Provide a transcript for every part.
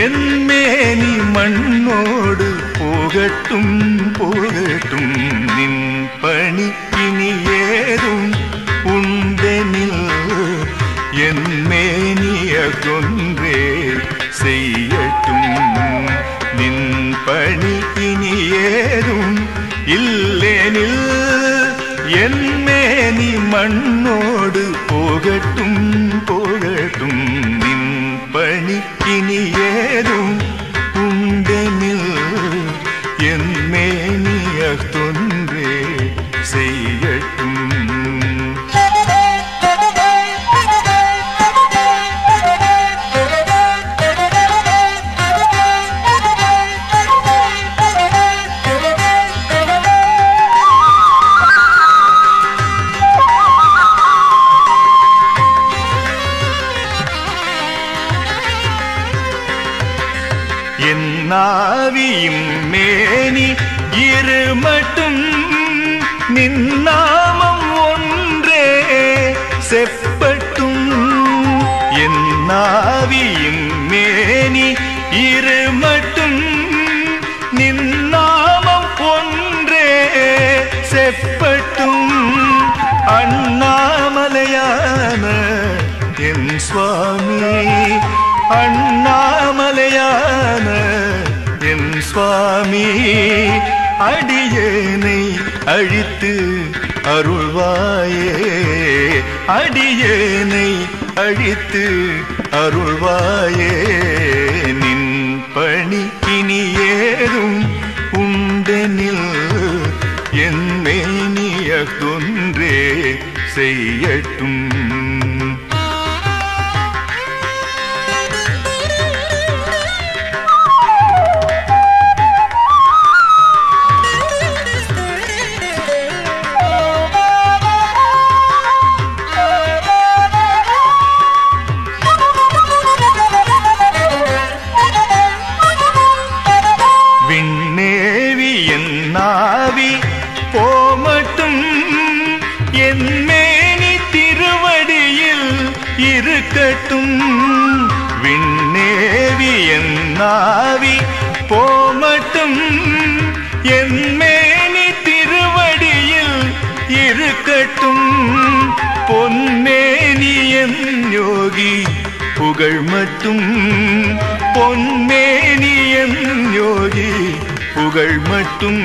என் மேனி மண்ணோடு போகட்டும் போகட்டும் நின் பணி இனி ஏதும் உண்டெனில் என் மேனிய கொன்றே செய்யட்டும் நின் பணி இனி ஏதும் இல்லெனில் என் மேனி மண்ணோடு போகட்டும் போகட்டும் நின் பணி இனி ஏதும் உண்டெனில் என் மேனிய தொன்றே செய்யட்டும் என் நாவியும் மேனி இரு மட்டும் நின்னாமம் ஒன்றே செப்பட்டும் என் நாவியும் மேனி இரு மட்டும் நின்னாமம் ஒன்றே செப்பட்டும் அண்ணாமலையான என் சுவாமி அண்ணாமலையான என் சுவாமி அடியேனை அழித்து அருள்வாயே அடியேனை அழித்து அருள்வாயே நின் பணி இனி ஏதும் உண்டெனில் என் மேனிய தொன்றே செய்யட்டும் விண்ணேவி என் நாவி போமட்டும் என் மேனி திருவடியில் இருக்கட்டும் விண்ணேவி என் நாவி போமட்டும் என் மேனி திருவடியில் இருக்கட்டும் பொன்மேனி என் யோகி புகழ் மட்டும் பொன்மேனி என் யோகி புகழ் மட்டும்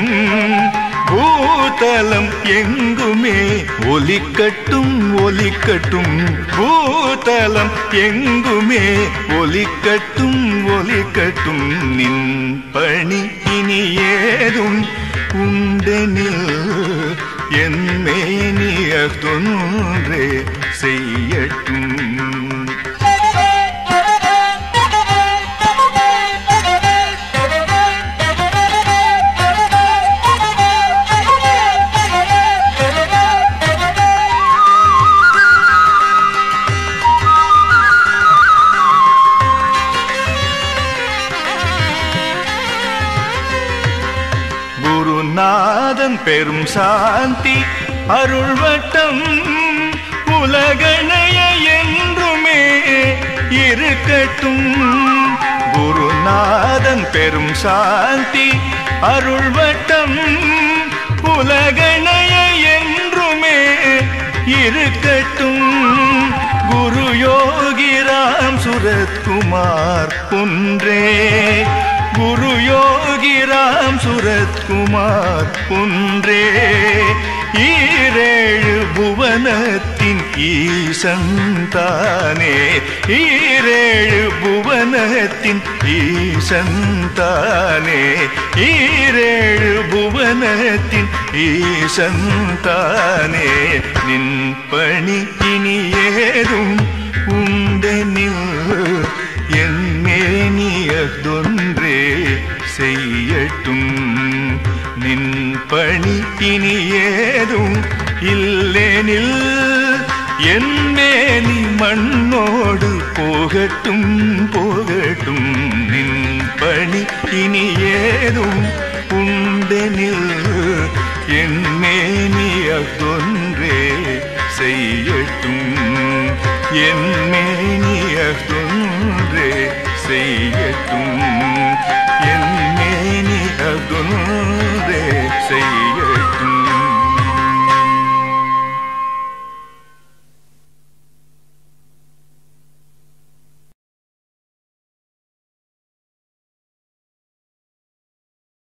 பூதலம் எங்குமே ஒலிக்கட்டும் ஒலிக்கட்டும் பூதலம் எங்குமே ஒலிக்கட்டும் ஒலிக்கட்டும் நின் பணி இனி ஏதும் உண்டெனில் என் மேனிய தொன்றே செய்யட்டும் குருநாதன் பெரும் சாந்தி அருள்வட்டம் உலகணைய என்றுமே இருக்கட்டும் குருநாதன் பெரும் சாந்தி அருள்வட்டம் உலகணைய என்றுமே இருக்கட்டும் குரு யோகிராம் சுரத்குமார் குன்றே குரு யோகிராம் சுரத்குமார் குன்றே ஈரேழு புவனத்தின் ஈசந்தானே ஈரேழு புவனத்தின் ஈசந்தானே ஈரேழு புவனத்தின் ஈசந்தானே நின் பணி இனி ஏதும் உண்டெனில் என் மேனியதொன்றே செய்யட்டும் நின் பணி இனி ஏதும் இல்லெனில் என் மேனி மண்ணோடு போகட்டும் போகட்டும் நின் பணி இனி ஏதும் உண்டெனில் என் மேனியதொன்றே செய்யட்டும் என் மேனியதொன்றே செய்யட்டும் என் மேனி அதுன்றே செய்ய